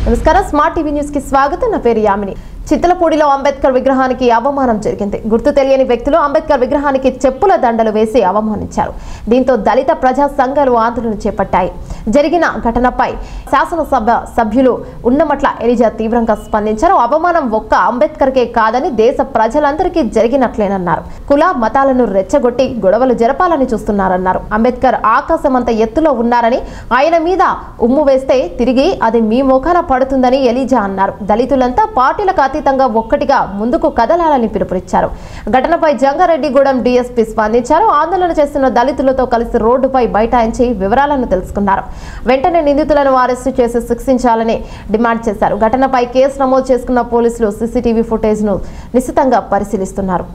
నమస్కారం smart TV news కి స్వాగతం నా పేరు యామిని చిత్తలపూడిలో అంబేద్కర్ విగ్రహానికి అవమానం జరిగింది గుర్తు తెలియని వ్యక్తులు అంబేద్కర్ విగ్రహానికి చెప్పుల దండలు వేసి అవమానించారు దీంతో దళిత ప్రజా సంఘాలు ఆందోళన చేపట్టాయి జరిగిన ఘటనపై శాసనసభ సభ్యులు ఉన్నమట్ల ఎలిజా తీవ్రంగా స్పందించారు అవమానం ఒక్క అంబేద్కర్కే కాదని దేశ ప్రజలందరికీ జరిగినట్లేనన్నారు కుల మతాలను రెచ్చగొట్టి గొడవలు జరపాలని చూస్తున్నారన్నారు అంబేద్కర్ ఆకాశమంత ఎత్తులో ఉన్నారని ఆయన మీద ఉమ్ము వేస్తే తిరిగి అది మీ ముఖాన పడుతుందని ఎలీజా అన్నారు దళితులంతా పార్టీలకు అతీతంగా ఒక్కటిగా ముందుకు కదలాలని పిలుపునిచ్చారు ఘటనపై జంగారెడ్డిగూడెం డీఎస్పీ స్పందించారు ఆందోళన చేస్తున్న దళితులతో కలిసి రోడ్డుపై బైఠాయించి వివరాలను తెలుసుకున్నారు వెంటనే నిందితులను అరెస్టు చేసి శిక్షించాలని డిమాండ్ చేశారు ఘటనపై కేసు నమోదు చేసుకున్న పోలీసులు సీసీటీవీ ఫుటేజ్ను నిశితంగా పరిశీలిస్తున్నారు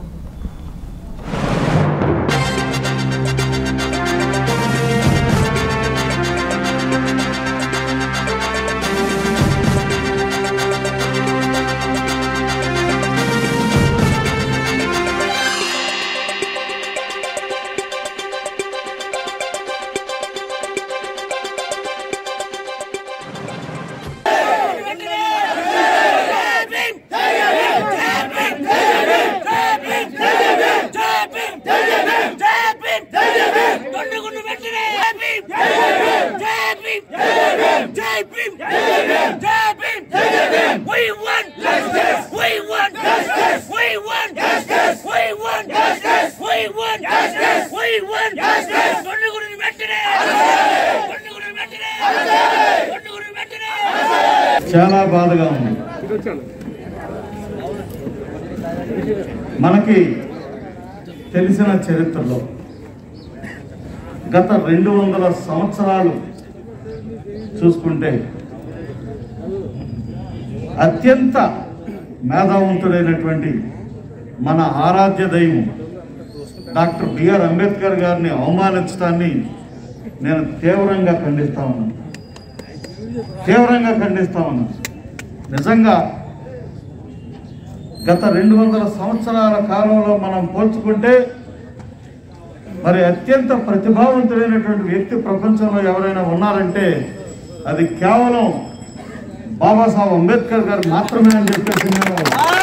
We want justice. We want justice. We want justice. We want justice. We want justice. We want justice. దొండగుడిని వెంటనే దొండగుడిని వెంటనే దొండగుడిని వెంటనే చాలా బాధగా ఉంది మనకి తెలిసిన చరిత్రలో గత రెండు వందల సంవత్సరాలు చూసుకుంటే అత్యంత మేధావంతుడైనటువంటి మన ఆరాధ్య దైవం డాక్టర్ బిఆర్ అంబేద్కర్ గారిని అవమానించడాన్ని నేను తీవ్రంగా ఖండిస్తా ఉన్నాను తీవ్రంగా ఖండిస్తా ఉన్నాను నిజంగా గత రెండు వందల సంవత్సరాల కాలంలో మనం పోల్చుకుంటే మరి అత్యంత ప్రతిభావంతుడైనటువంటి వ్యక్తి ప్రపంచంలో ఎవరైనా ఉన్నారంటే అది కేవలం బాబాసాహెబ్ అంబేద్కర్ గారు మాత్రమే అని చెప్పేసి నేను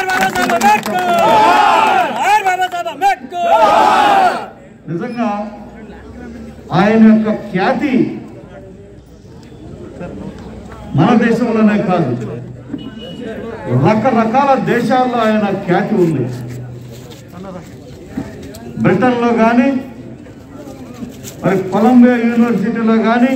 నిజంగా ఆయన యొక్క ఖ్యాతి మన దేశంలోనే కాదు రకరకాల దేశాల్లో ఆయన ఖ్యాతి ఉంది బ్రిటన్లో కానీ మరి కొలంబియా యూనివర్సిటీలో కానీ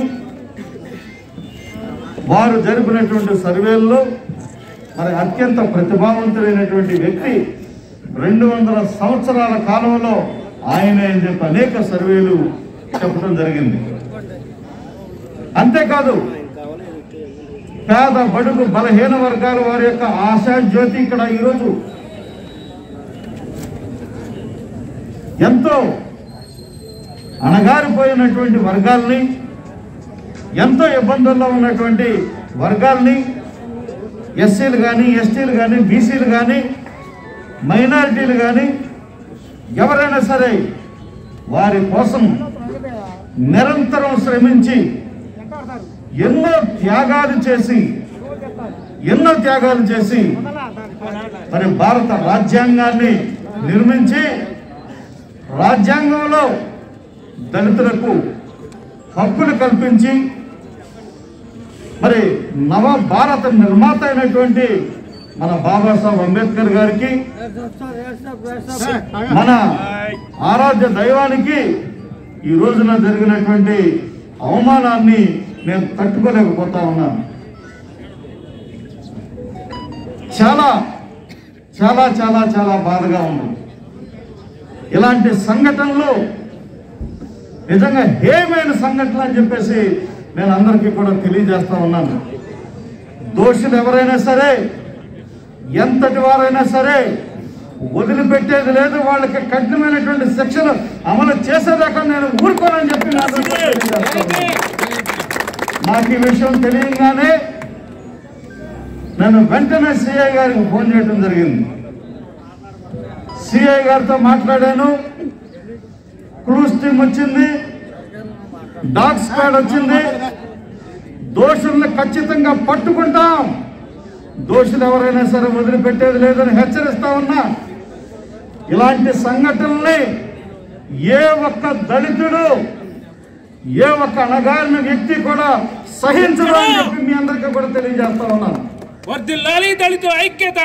వారు జరిపినటువంటి సర్వేల్లో మరి అత్యంత ప్రతిభావంతుడైనటువంటి వ్యక్తి రెండు వందల సంవత్సరాల కాలంలో ఆయన అని చెప్పి అనేక సర్వేలు చెప్పడం జరిగింది అంతేకాదు పేద బడుగు బలహీన వర్గాల వారి యొక్క ఆశా జ్యోతి ఇక్కడ ఈరోజు ఎంతో అణగారిపోయినటువంటి వర్గాల్ని ఎంతో ఇబ్బందుల్లో ఉన్నటువంటి వర్గాల్ని ఎస్సీలు కానీ ఎస్టీలు కానీ బీసీలు కానీ మైనారిటీలు కానీ ఎవరైనా సరే వారి కోసం నిరంతరం శ్రమించి ఎన్నో త్యాగాలు చేసి ఎన్నో త్యాగాలు చేసి మరి భారత రాజ్యాంగాన్ని నిర్మించి రాజ్యాంగంలో దళితులకు హక్కులు కల్పించి మరి నవ భారత నిర్మాత అయినటువంటి మన బాబాసాహెబ్ అంబేద్కర్ గారికి మన ఆరాధ్య దైవానికి ఈ రోజున జరిగినటువంటి అవమానాన్ని నేను తట్టుకోలేకపోతా ఉన్నాను చాలా చాలా చాలా చాలా బాధగా ఉంది ఇలాంటి సంఘటనలు నిజంగా హేమైన సంఘటన అని చెప్పేసి నేను అందరికీ కూడా తెలియజేస్తా ఉన్నాను దోషులు ఎవరైనా సరే ఎంతటి వారైనా సరే వదిలిపెట్టేది లేదు వాళ్ళకి కఠినమైనటువంటి శిక్షలు అమలు చేసేదాకా నేను ఊరుకోనని చెప్పి నేను అందరికీ తెలియజేస్తా ఉన్నాను. నాకు ఈ విషయం తెలియగానే నేను వెంటనే సిఐ గారికి ఫోన్ చేయడం జరిగింది సిఐ గారితో మాట్లాడాను క్రూస్ టీం వచ్చింది డాగ్ స్క్వాడ్ వచ్చింది దోషుల్ని ఖచ్చితంగా పట్టుకుంటాం దోషులు ఎవరైనా సరే వదిలిపెట్టేది లేదని హెచ్చరిస్తా ఉన్నా ఇలాంటి సంఘటనల్ని ఏ ఒక్క దళితుడు ఏ ఒక్క అణగారిన వ్యక్తి కూడా సహించడం అని చెప్పి మీ అందరికీ కూడా తెలియజేస్తా ఉన్నాను వర్దిల్లాలి దళిత ఐక్యత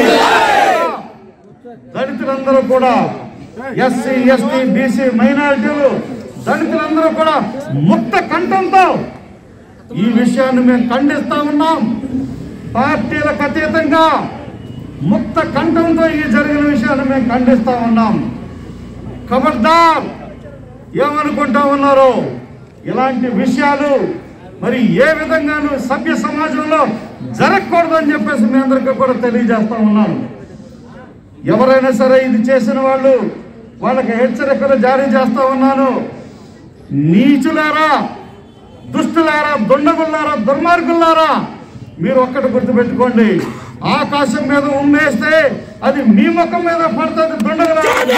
దళితులందరూ కూడా ఎస్సీ ఎస్టీ బీసీ మైనారిటీలు దళితులందరూ కూడా ముక్త కంఠంతో ఈ విషయాన్ని మేము ఖండిస్తా ఉన్నాం పార్టీలకు అతీతంగా ముక్త కంఠంతో ఈ జరిగిన విషయాన్ని మేము ఖండిస్తా ఉన్నాం ఖబర్దార్ ఏమనుకుంటా ఉన్నారు ఇలాంటి విషయాలు మరి ఏ విధంగానూ సభ్య సమాజంలో జరగకూడదు అని చెప్పేసి మీ అందరికీ కూడా తెలియజేస్తా ఉన్నాను ఎవరైనా సరే ఇది చేసిన వాళ్ళు వాళ్ళకి హెచ్చరికలు జారీ చేస్తా ఉన్నాను నీచులారా దుష్టులారా దుండగుల్లారా దుర్మార్గుల్లారా మీరు ఒక్కటి గుర్తుపెట్టుకోండి ఆకాశం మీద ఉమ్మేస్తే అది మీ ముఖం మీద పడుతుంది దుండగులారా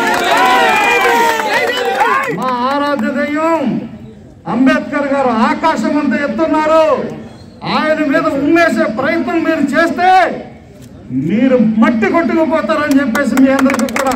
మా ఆరాధ్య దైవం అంబేద్కర్ గారు ఆకాశం అంతా ఎత్తున్నారు ఆయన మీద ఉమ్మేసే ప్రయత్నం మీరు చేస్తే మీరు మట్టి కొట్టుకుపోతారని చెప్పేసి మీ అందరికీ కూడా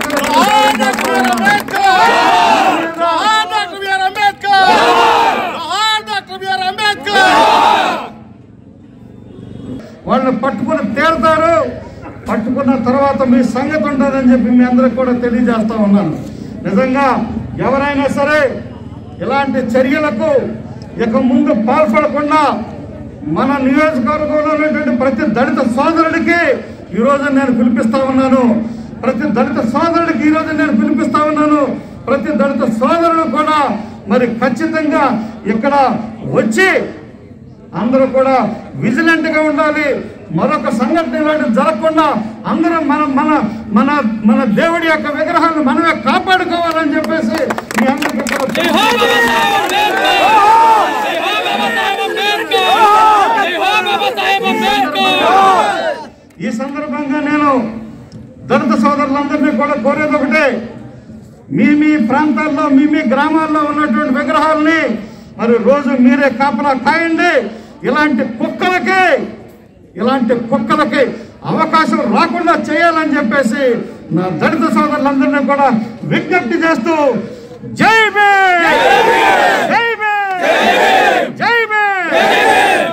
వాళ్ళని పట్టుకుని తేరుతారు పట్టుకున్న తర్వాత మీ సంగతి ఉంటుందని చెప్పి మీ అందరికి కూడా తెలియజేస్తా ఉన్నాను నిజంగా ఎవరైనా సరే ఇలాంటి చర్యలకు ఇక ముందు పాల్పడకుండా మన నియోజకవర్గంలో ఉన్నటువంటి ప్రతి దళిత సోదరుడికి ఈరోజు నేను పిలిపిస్తా ఉన్నాను ప్రతి దళిత సోదరుడికి ఈరోజు నేను పిలిపిస్తా ఉన్నాను ప్రతి దళిత సోదరుడు కూడా మరి ఖచ్చితంగా ఇక్కడ వచ్చి అందరూ కూడా విజిలెంట్ గా ఉండాలి మరొక సంఘటన ఇలాంటివి జరగకుండా అందరూ మన మన మన మన దేవుడి యొక్క విగ్రహాన్ని మనమే కాపాడుకోవాలని చెప్పేసి మీ అందరికీ కూడా ఈ సందర్భంగా నేను దళిత సోదరులందరినీ కూడా కోరేది ఒకటే మీ మీ ప్రాంతాల్లో మీ మీ గ్రామాల్లో ఉన్నటువంటి విగ్రహాలని మరి రోజు మీరే కాపలా కాయండి ఇలాంటి కుక్కలకి ఇలాంటి కుక్కలకి అవకాశం రాకుండా చేయాలని చెప్పేసి నా దళిత సోదరులందరినీ కూడా విజ్ఞప్తి చేస్తూ జై భీమ్! జై భీమ్! జై భీమ్!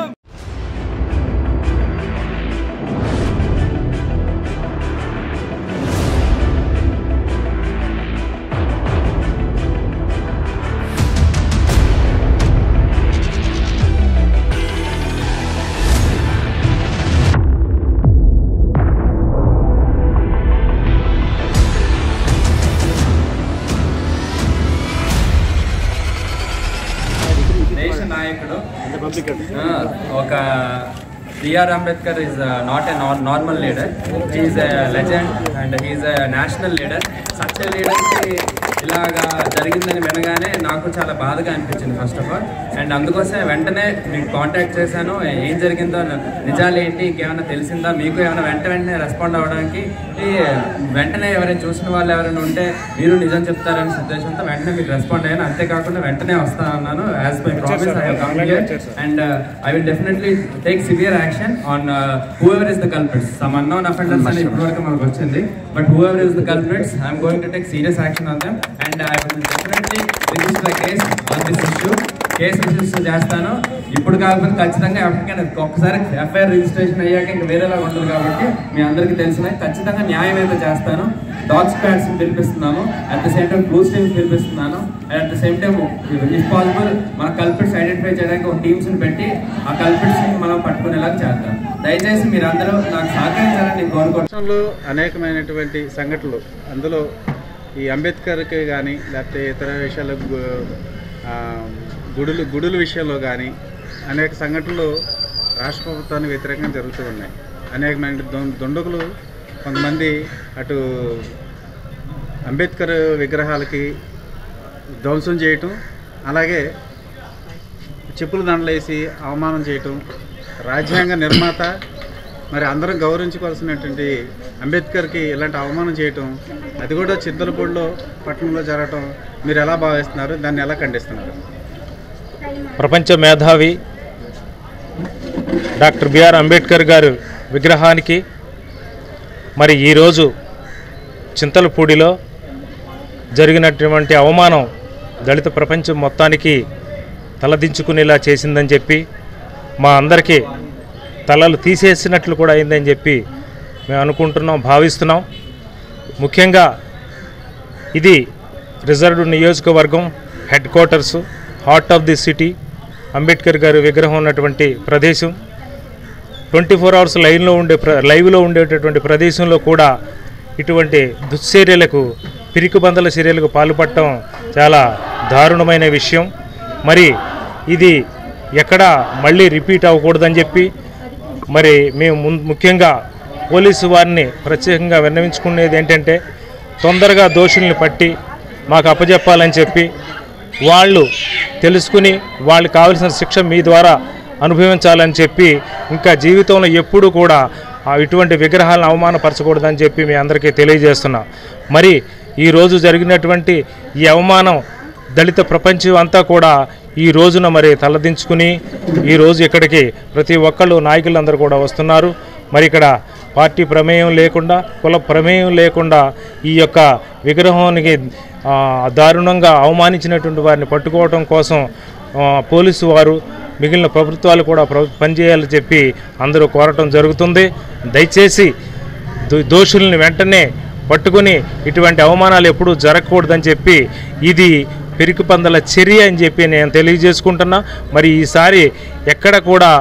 దేశ నాయకుడు ఆ, ఒక BR Ambedkar is not a normal leader he's a legend and he's a national leader such a లీడర్కి ఇలాగా జరిగిందని వినగానే నాకు చాలా బాధగా అనిపించింది ఫస్ట్ ఆఫ్ ఆల్ అండ్ అందుకోసమే వెంటనే మీకు కాంటాక్ట్ చేశాను ఏం జరిగిందో నిజాలు ఏంటి ఇంకేమైనా తెలిసిందా మీకు ఏమైనా వెంట వెంటనే రెస్పాండ్ అవ్వడానికి ఈ వెంటనే ఎవరైనా చూసిన వాళ్ళు ఎవరైనా ఉంటే మీరు నిజం చెప్తారనే ఉద్దేశంతో వెంటనే మీకు రెస్పాండ్ అయ్యాను అంతేకాకుండా వెంటనే వస్తా అన్నాను as my promise I come here and I will definitely take severe action on whoever is the culprits some unknown offenders అని ఇప్పటివరకు మనకు వచ్చింది but whoever is the culprits I'm going to take serious action on them and I will definitely register the case on this issue case register చేస్తాను ఇప్పుడు కాకపోతే ఖచ్చితంగా ఎప్పటికైనా ఒక్కసారి ఎఫ్ఐఆర్ రిజిస్ట్రేషన్ అయ్యాక ఇంకా వేరేలా ఉండదు కాబట్టి మీ అందరికీ తెలిసిన ఖచ్చితంగా న్యాయం అయితే చేస్తాను డాగ్ స్క్వాడ్స్ పిలిపిస్తున్నాము at the same time blues teams పిలిపిస్తున్నాను and at the same time if possible మన కల్పిట్స్ ఐడెంటిఫై చేయడానికి ఒక టీమ్స్ని పెట్టి ఆ కల్పిట్స్ మనం పట్టుకునేలా చేద్దాం దయచేసి మీరందరూ నాకు సహకరించాలని నేను కోరుకుంటున్నాను రాష్ట్రంలో అనేకమైనటువంటి సంఘటనలు అందులో ఈ అంబేద్కర్కి కానీ లేకపోతే ఇతర విషయాలు గు- ఆ, గుడులు గుడుల విషయంలో కానీ అనేక సంఘటనలు రాష్ట్ర ప్రభుత్వానికి వ్యతిరేకంగా జరుగుతూ ఉన్నాయి అనేకమైన దొం- దుండగులు కొంతమంది అటు అంబేద్కర్ విగ్రహాలకి ధ్వంసం చేయటం అలాగే చెప్పులు దండలేసి అవమానం చేయటం రాజ్యాంగ నిర్మాత మరి అందరం గౌరవించుకోవాల్సినటువంటి అంబేద్కర్కి ఇలాంటి అవమానం చేయటం అది కూడా చింతలపూడిలో పట్టణంలో జరగటం మీరు ఎలా భావిస్తున్నారు దాన్ని ఎలా ఖండిస్తున్నారు ప్రపంచ మేధావి డాక్టర్ బిఆర్ అంబేద్కర్ గారు విగ్రహానికి మరి ఈరోజు చింతలపూడిలో జరిగినటువంటి అవమానం దళిత ప్రపంచం మొత్తానికి తలదించుకునేలా చేసిందని చెప్పి మా అందరికీ తలలు తీసేసినట్లు కూడా అయిందని చెప్పి మేము అనుకుంటున్నాం భావిస్తున్నాం ముఖ్యంగా ఇది రిజర్వ్డ్ నియోజకవర్గం headquarters heart of the city Ambedkar గారి విగ్రహం ఉన్నటువంటి ప్రదేశం ట్వంటీ ఫోర్ అవర్స్ లైన్లో ఉండే ప్ర లైవ్లో ఉండేటటువంటి ప్రదేశంలో కూడా ఇటువంటి దుశ్చర్యలకు పిరికిబందల చర్యలకు పాల్పడటం చాలా దారుణమైన విషయం మరి ఇది ఎక్కడ మళ్ళీ రిపీట్ అవ్వకూడదని చెప్పి మరి మేము ముం- ముఖ్యంగా పోలీసు వారిని ప్రత్యేకంగా విన్నవించుకునేది ఏంటంటే తొందరగా దోషుల్ని పట్టి మాకు అప్పజెప్పాలని చెప్పి వాళ్ళు తెలుసుకుని వాళ్ళకి కావలసిన శిక్ష మీ ద్వారా అనుభవించాలని చెప్పి ఇంకా జీవితంలో ఎప్పుడూ కూడా ఆ ఇటువంటి విగ్రహాలను అవమానపరచకూడదని చెప్పి మీ అందరికీ తెలియజేస్తున్నా మరి ఈరోజు జరిగినటువంటి ఈ అవమానం దళిత ప్రపంచం అంతా కూడా ఈ రోజున మరి తలదించుకుని ఈరోజు ఇక్కడికి ప్రతి ఒక్కళ్ళు నాయకులందరూ కూడా వస్తున్నారు మరి ఇక్కడ పార్టీ ప్రమేయం లేకుండా కుల ప్రమేయం లేకుండా ఈ యొక్క విగ్రహానికి ఆ, దారుణంగా అవమానించినటువంటి వారిని పట్టుకోవడం కోసం ఆ, పోలీసు వారు మిగిలిన ప్రభుత్వాలు కూడా ప్ర- పనిచేయాలని చెప్పి అందరూ కోరటం జరుగుతుంది దయచేసి దో- దోషుల్ని వెంటనే పట్టుకుని ఇటువంటి అవమానాలు ఎప్పుడూ జరగకూడదని చెప్పి ఇది పెరికిపందల చర్య అని చెప్పి నేను తెలియజేసుకుంటున్నా మరి ఈసారి ఎక్కడ కూడా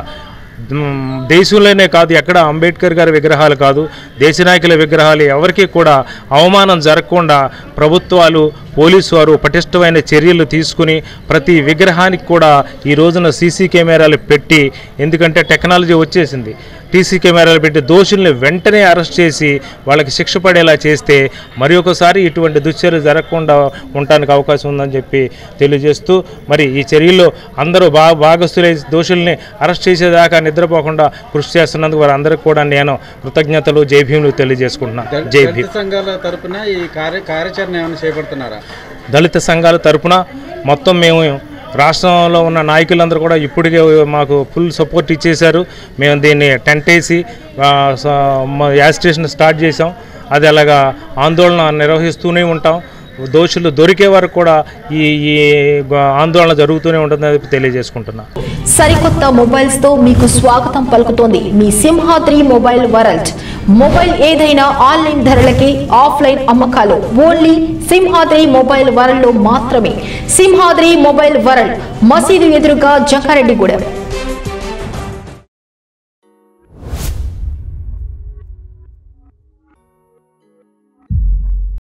మ్, దేశంలోనే కాదు ఎక్కడ అంబేద్కర్ గారి విగ్రహాలు కాదు దేశ నాయకుల విగ్రహాలు ఎవరికి కూడా అవమానం జరగకుండా ప్రభుత్వాలు పోలీసు వారు పటిష్టమైన చర్యలు తీసుకుని ప్రతి విగ్రహానికి కూడా ఈ రోజున సీసీ కెమెరాలు పెట్టి ఎందుకంటే టెక్నాలజీ వచ్చేసింది టీసీ కెమెరాలు పెట్టి దోషుల్ని వెంటనే అరెస్ట్ చేసి వాళ్ళకి శిక్ష పడేలా చేస్తే మరి ఒకసారి ఇటువంటి దుశ్చర్యలు జరగకుండా ఉండటానికి అవకాశం ఉందని చెప్పి తెలియజేస్తూ మరి ఈ చర్యల్లో అందరూ బా భాగస్తులై దోషుల్ని అరెస్ట్ చేసేదాకా నిద్రపోకుండా కృషి చేస్తున్నందుకు వారందరికీ కూడా నేను కృతజ్ఞతలు జై భీములు తెలియజేసుకుంటున్నాను జై భీమ్ దళిత సంఘాల తరపున ఈ కార్య కార్యాచరణ ఏమైనా చేపడుతున్నారా దళిత సంఘాల తరపున మొత్తం మేము రాష్ట్రంలో ఉన్న నాయకులందరూ కూడా ఇప్పటికే మాకు ఫుల్ సపోర్ట్ ఇచ్చేశారు మేము దీన్ని టెంట్ వేసి ఆ, స- మ- యాజిటేషన్ స్టార్ట్ చేసాం అది అలాగా ఆందోళన నిర్వహిస్తూనే ఉంటాం దోషులు దొరికే వరకు కూడా ఈ ఈ ఆందోళన జరుగుతూనే ఉంటుందని తెలియజేసుకుంటున్నాను సరికొత్త మొబైల్స్ తో మీకు స్వాగతం పలుకుతోంది మీ సింహాద్రి మొబైల్ వరల్డ్ మొబైల్ ఏదైనా ఆన్లైన్ ధరలకే ఆఫ్లైన్ అమ్మకాలు ఓన్లీ సింహాద్రి మొబైల్ వరల్డ్ లో మాత్రమే సింహాద్రి మొబైల్ వరల్డ్ మసీదు ఎదురుగా జంగారెడ్డిగూడెం